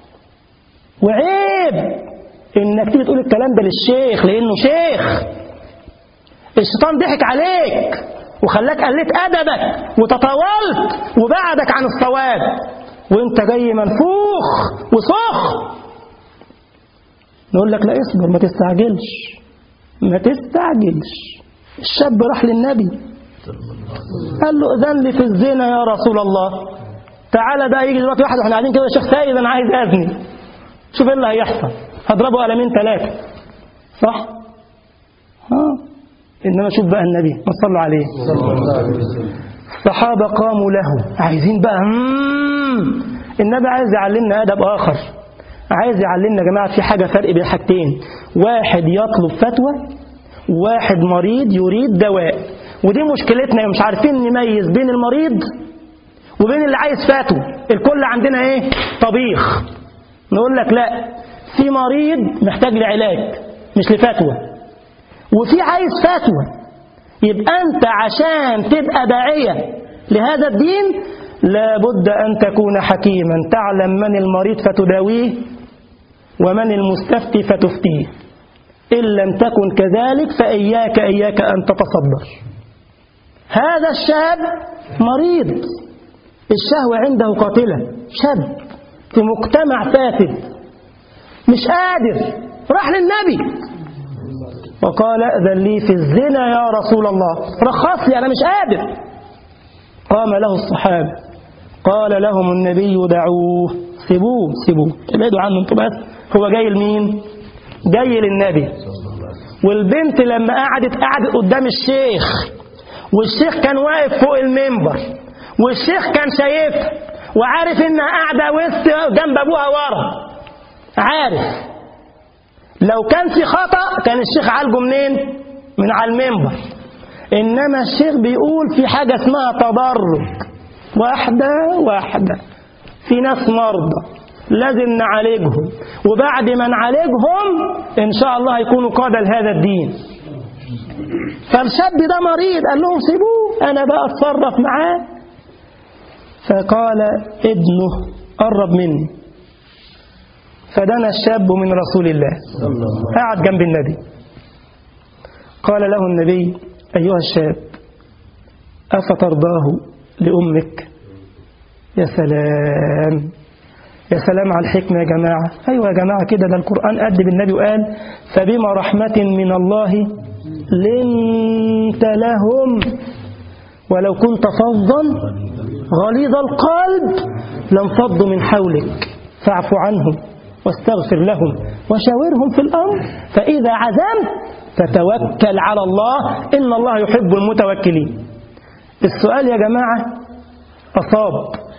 وعيب انك تيجي تقول الكلام ده للشيخ لانه شيخ الشيطان ضحك عليك وخلاك قلت ادبك وتطاولت وبعدك عن الصواب وانت جاي منفوخ وسخ نقول لك لا اصبر ما تستعجلش ما تستعجلش الشاب راح للنبي قال له اذن لي في الزنا يا رسول الله تعالى بقى يجي دلوقتي واحد واحنا قاعدين كده يا شيخ سيد انا عايز اذني شوف ايه اللي هيحصل هضربه قلمين ثلاثه صح ها انما شوف بقى النبي ما صلوا عليه الصحابه قاموا له عايزين بقى مم. النبي عايز يعلمنا ادب اخر عايز يعلمنا يا جماعه في حاجه فرق بين حاجتين واحد يطلب فتوى واحد مريض يريد دواء ودي مشكلتنا مش عارفين نميز بين المريض وبين اللي عايز فتوى الكل عندنا ايه طبيخ نقول لك لا في مريض محتاج لعلاج مش لفتوى وفي عايز فتوى يبقى انت عشان تبقى داعيه لهذا الدين لابد ان تكون حكيما تعلم من المريض فتداويه ومن المستفتي فتفتيه ان لم تكن كذلك فاياك اياك ان تتصدر هذا الشاب مريض الشهوه عنده قاتله شاب في مجتمع فاسد مش قادر راح للنبي وقال أذن لي في الزنا يا رسول الله رخص لي أنا مش قادر قام له الصحابة قال لهم النبي دعوه سيبوه سيبوه ابعدوا عنه انتوا بس هو جاي لمين جاي للنبي والبنت لما قعدت قعدت قدام الشيخ والشيخ كان واقف فوق المنبر والشيخ كان شايفها وعارف انها قاعده وسط جنب ابوها ورا عارف لو كان في خطا كان الشيخ عالجه منين من على المنبر انما الشيخ بيقول في حاجه اسمها تدرج واحده واحده في ناس مرضى لازم نعالجهم وبعد ما نعالجهم ان شاء الله هيكونوا قاده لهذا الدين فالشاب ده مريض قال لهم سيبوه انا بقى اتصرف معاه فقال ابنه قرب مني فدنا الشاب من رسول الله قعد جنب النبي قال له النبي أيها الشاب أفترضاه لأمك يا سلام يا سلام على الحكمة يا جماعة أيوة يا جماعة كده ده القرآن أدب النبي وقال فبما رحمة من الله لنت لهم ولو كنت فظا غليظ القلب لانفضوا من حولك فاعف عنهم واستغفر لهم وشاورهم في الأمر فإذا عزمت فتوكل على الله إن الله يحب المتوكلين السؤال يا جماعة أصاب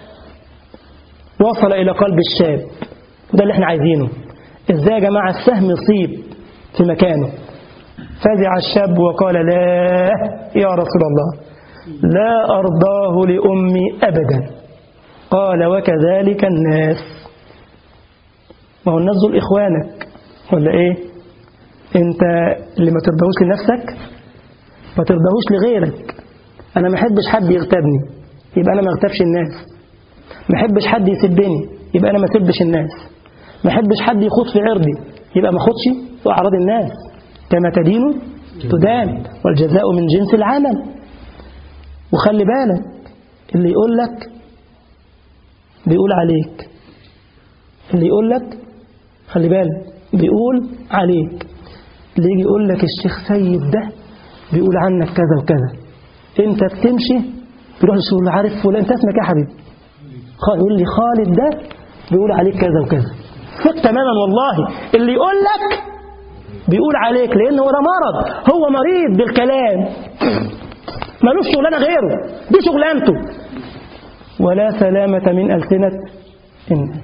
وصل إلى قلب الشاب وده اللي احنا عايزينه ازاي يا جماعة السهم يصيب في مكانه فزع الشاب وقال لا يا رسول الله لا أرضاه لأمي أبدا قال وكذلك الناس ما هو الناس دول إخوانك ولا إيه أنت اللي ما ترضاهوش لنفسك ما ترضاهوش لغيرك أنا ما أحبش حد يغتابني يبقى أنا ما أغتابش الناس ما أحبش حد يسبني يبقى أنا ما أسبش الناس ما أحبش حد يخوض في عرضي يبقى ما أخوضش في أعراض الناس كما تدين تدان والجزاء من جنس العمل وخلي بالك اللي يقول لك بيقول عليك اللي يقول لك خلي بالك بيقول عليك اللي يجي يقول لك الشيخ سيد ده بيقول عنك كذا وكذا انت بتمشي بيروح يقول له عارف فلان انت اسمك إيه يا حبيبي خالد يقول لي خالد ده بيقول عليك كذا وكذا ثق تماما والله اللي يقول لك بيقول عليك لأنه ده مرض هو مريض بالكلام ملوش شغلانة غيره دي شغلانته ولا سلامة من ألسنة الناس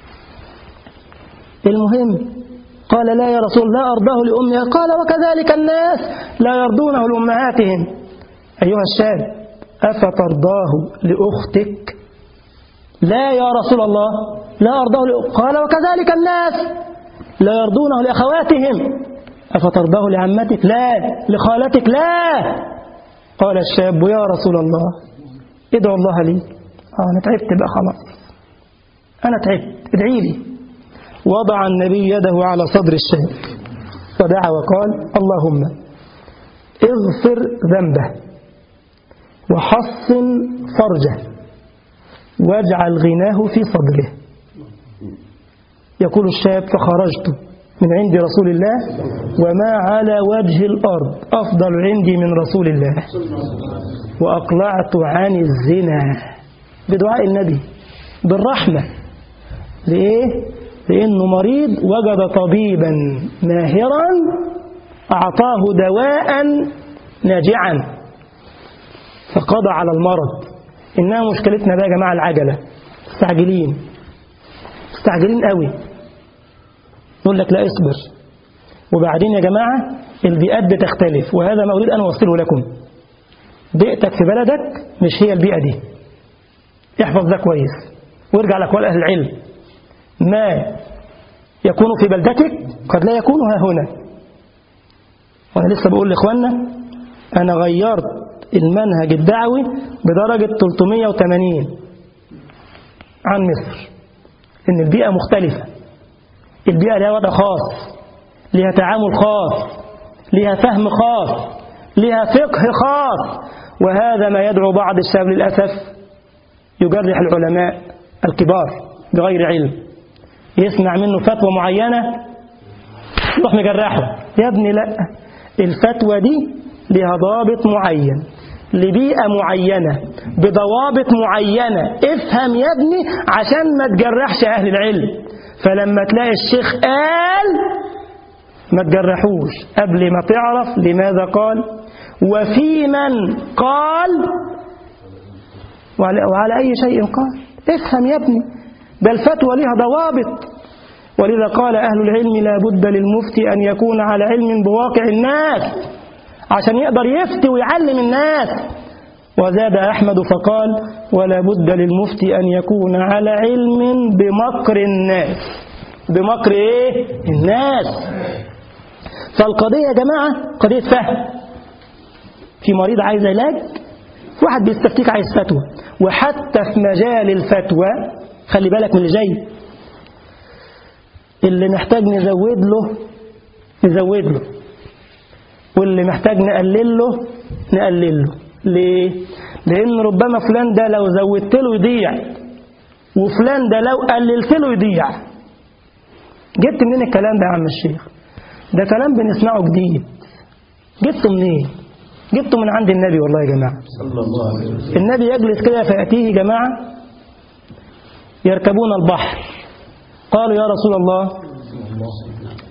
المهم قال لا يا رسول لا أرضاه لأمها قال وكذلك الناس لا يرضونه لأمهاتهم أيها الشاب أفترضاه لأختك لا يا رسول الله لا أرضاه لأختك قال وكذلك الناس لا يرضونه لأخواتهم أفترضاه لعمتك لا لخالتك لا قال الشاب يا رسول الله ادعو الله لي آه أنا تعبت بقى خلاص أنا تعبت ادعي لي وضع النبي يده على صدر الشاب ودعا وقال اللهم اغفر ذنبه وحصن فرجه واجعل غناه في صدره يقول الشاب فخرجت من عند رسول الله وما على وجه الأرض أفضل عندي من رسول الله وأقلعت عن الزنا بدعاء النبي بالرحمة لإيه؟ لأنه مريض وجد طبيبا ماهرا أعطاه دواء ناجعا فقضى على المرض إنها مشكلتنا بقى يا جماعة العجلة مستعجلين مستعجلين قوي يقول لك لا اصبر وبعدين يا جماعة البيئات بتختلف وهذا ما أريد أن أوصله لكم بيئتك في بلدك مش هي البيئة دي احفظ ده كويس وارجع لأقوال أهل العلم ما يكون في بلدتك قد لا يكون ها هنا وأنا لسه بقول لإخواننا أنا غيرت المنهج الدعوي بدرجة 380 عن مصر إن البيئة مختلفة البيئة لها وضع خاص لها تعامل خاص لها فهم خاص لها فقه خاص وهذا ما يدعو بعض الشباب للأسف يجرح العلماء الكبار بغير علم يسمع منه فتوى معينة يروح مجرحه يا ابني لا الفتوى دي لها ضابط معين لبيئة معينة بضوابط معينة افهم يا ابني عشان ما تجرحش أهل العلم فلما تلاقي الشيخ قال ما تجرحوش قبل ما تعرف لماذا قال وفي من قال وعلى, وعلى أي شيء قال افهم يا ابني ده الفتوى لها ضوابط ولذا قال أهل العلم لا بد للمفتي أن يكون على علم بواقع الناس عشان يقدر يفتي ويعلم الناس وزاد أحمد فقال ولا بد للمفتي أن يكون على علم بمكر الناس بمكر إيه؟ الناس فالقضية يا جماعة قضية فهم في مريض عايز علاج واحد بيستفتيك عايز فتوى وحتى في مجال الفتوى خلي بالك من اللي جاي اللي محتاج نزود له نزود له واللي محتاج نقلل له نقلل له ليه؟ لأن ربما فلان ده لو زودت له يضيع وفلان ده لو قللت له يضيع جبت منين الكلام ده يا عم الشيخ ده كلام بنسمعه جديد جبته منين جبته من عند النبي والله يا جماعة صلى الله عليه وسلم النبي يجلس كده فيأتيه جماعة يركبون البحر قالوا يا رسول الله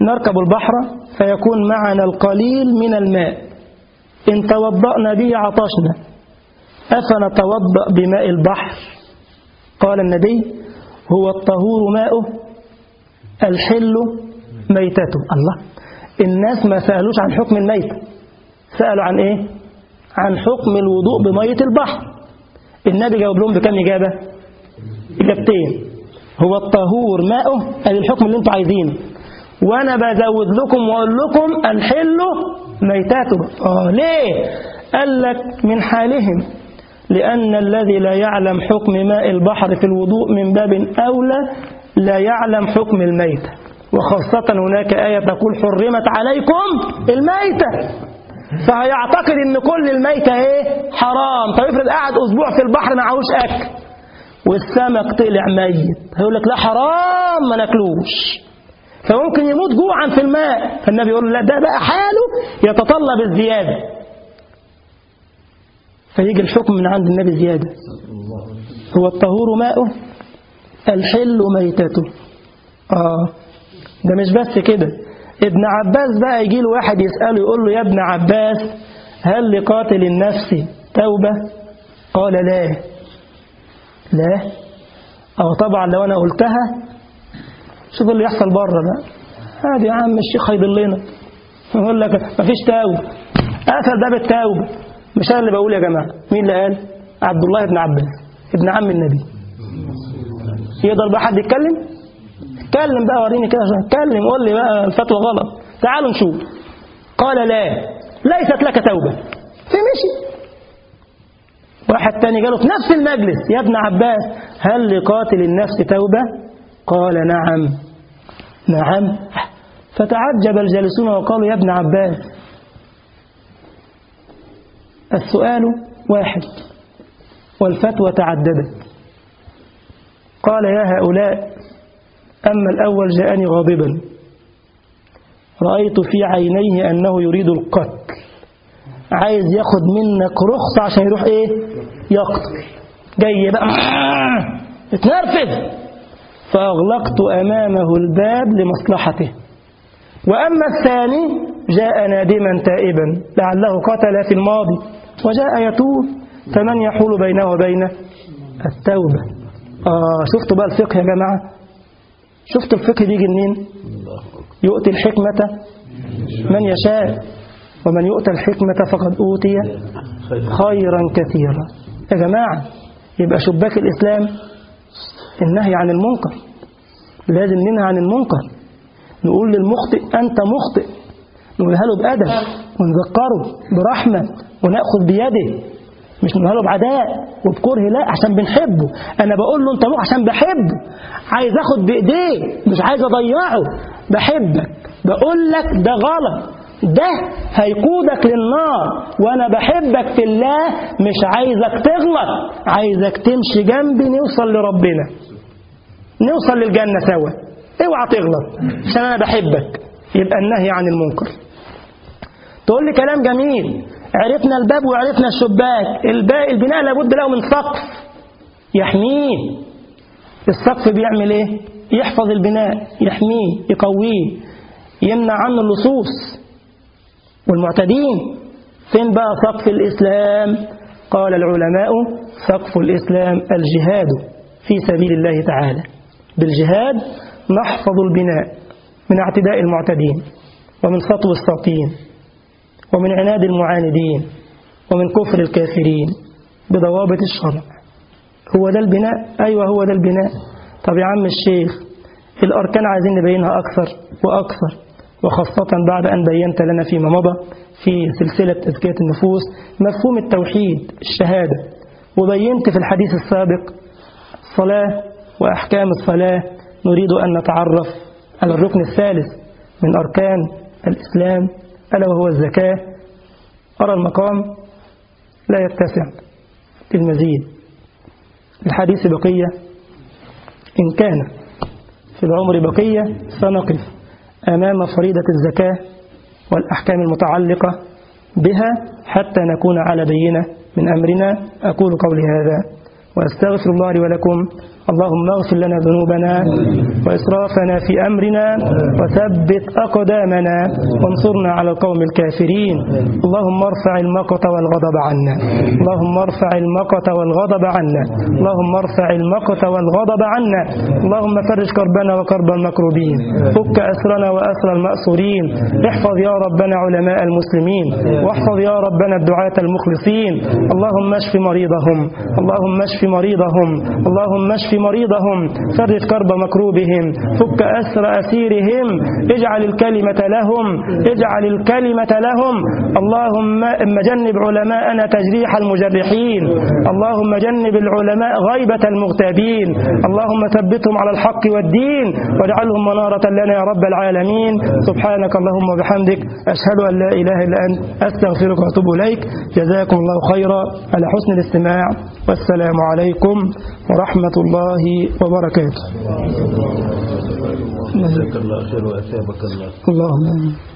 نركب البحر فيكون معنا القليل من الماء إن توضأنا به عطشنا أفنتوضأ بماء البحر قال النبي هو الطهور ماؤه الحل ميتته الله الناس ما سألوش عن حكم الميتة سألوا عن إيه عن حكم الوضوء بمية البحر النبي جاوب لهم بكم إجابة إجابتين هو الطهور ماؤه ادي الحكم اللي انتوا عايزينه وانا بزود لكم واقول لكم الحل ميتاته اه ليه قال لك من حالهم لأن الذي لا يعلم حكم ماء البحر في الوضوء من باب أولى لا يعلم حكم الميتة وخاصة هناك آية تقول حرمت عليكم الميتة فهيعتقد ان كل الميتة ايه حرام طيب افرض قاعد اسبوع في البحر معهوش اكل والسمك طلع ميت هيقول لك لا حرام ما ناكلوش فممكن يموت جوعا في الماء فالنبي يقول له لا ده بقى حاله يتطلب الزيادة فيجي الحكم من عند النبي زيادة هو الطهور ماؤه الحل ميتته آه ده مش بس كده ابن عباس بقى يجي له واحد يسأله يقول له يا ابن عباس هل لقاتل النفس توبة قال لا لا أو طبعا لو أنا قلتها شوف اللي يحصل بره بقى هذا يا عم الشيخ هيضلنا يقول لك مفيش توبة قفل باب التوبة مش أنا اللي بقول يا جماعة مين اللي قال عبد الله بن عباس ابن عم النبي يقدر بقى حد يتكلم اتكلم بقى وريني كده عشان اتكلم قول لي بقى الفتوى غلط تعالوا نشوف قال لا ليست لك توبة في مشي واحد تاني قاله في نفس المجلس يا ابن عباس هل لقاتل النفس توبة قال نعم نعم فتعجب الجالسون وقالوا يا ابن عباس السؤال واحد والفتوى تعددت قال يا هؤلاء أما الأول جاءني غاضبا رأيت في عينيه أنه يريد القتل عايز ياخد منك رخصة عشان يروح إيه يقتل جاي بقى اتنرفز فأغلقت أمامه الباب لمصلحته وأما الثاني جاء نادما تائبا لعله قتل في الماضي وجاء يتوب فمن يحول بينه وبين التوبة آه شفتوا بقى الفقه يا جماعة شفتوا الفقه بيجي منين يؤتي الحكمة من يشاء ومن يؤتى الحكمة فقد أوتي خيرا كثيرا يا جماعة يبقى شباك الإسلام النهي عن المنكر لازم ننهى عن المنكر نقول للمخطئ أنت مخطئ نقولها له بأدب ونذكره برحمة ونأخذ بيده مش نقولها له بعداء وبكره لا عشان بنحبه أنا بقول له أنت مخ عشان بحبه عايز أخد بإيديه مش عايز أضيعه بحبك بقول لك ده غلط ده هيقودك للنار وانا بحبك في الله مش عايزك تغلط عايزك تمشي جنبي نوصل لربنا نوصل للجنة سوا اوعى تغلط عشان انا بحبك يبقى النهي عن المنكر تقول لي كلام جميل عرفنا الباب وعرفنا الشباك الباقي البناء لابد له من سقف يحميه السقف بيعمل ايه يحفظ البناء يحميه يقويه يمنع عنه اللصوص والمعتدين فين بقى سقف الإسلام قال العلماء سقف الإسلام الجهاد في سبيل الله تعالى بالجهاد نحفظ البناء من اعتداء المعتدين ومن سطو الساطين ومن عناد المعاندين ومن كفر الكافرين بضوابط الشرع هو ده البناء أيوة هو ده البناء طب يا عم الشيخ الأركان عايزين نبينها أكثر وأكثر وخاصة بعد أن بينت لنا فيما مضى في سلسلة تزكية النفوس مفهوم التوحيد الشهادة وبينت في الحديث السابق الصلاة وأحكام الصلاة نريد أن نتعرف على الركن الثالث من أركان الإسلام ألا وهو الزكاة أرى المقام لا يتسع للمزيد الحديث بقية إن كان في العمر بقية سنقف أمام فريضة الزكاة والأحكام المتعلقة بها حتى نكون على بينة من أمرنا أقول قولي هذا وأستغفر الله لي ولكم اللهم اغفر لنا ذنوبنا وإسرافنا في أمرنا وثبت أقدامنا وانصرنا على القوم الكافرين اللهم ارفع المقت والغضب عنا اللهم ارفع المقت والغضب عنا اللهم ارفع المقت والغضب عنا اللهم فرج كربنا وكرب المكروبين فك أسرنا وأسر المأسورين احفظ يا ربنا علماء المسلمين واحفظ يا ربنا الدعاة المخلصين اللهم اشف مريضهم اللهم اشف مريضهم اللهم اشف مريضهم فرج كرب مكروبهم فك أسر أسيرهم اجعل الكلمة لهم اجعل الكلمة لهم اللهم جنب علماءنا تجريح المجرحين اللهم جنب العلماء غيبة المغتابين اللهم ثبتهم على الحق والدين واجعلهم منارة لنا يا رب العالمين سبحانك اللهم وبحمدك أشهد أن لا إله إلا أنت أستغفرك وأتوب إليك جزاكم الله خيرا على حسن الاستماع والسلام عليكم ورحمة الله وبركاته جزاك الله خير وأثابك الله اللهم آمين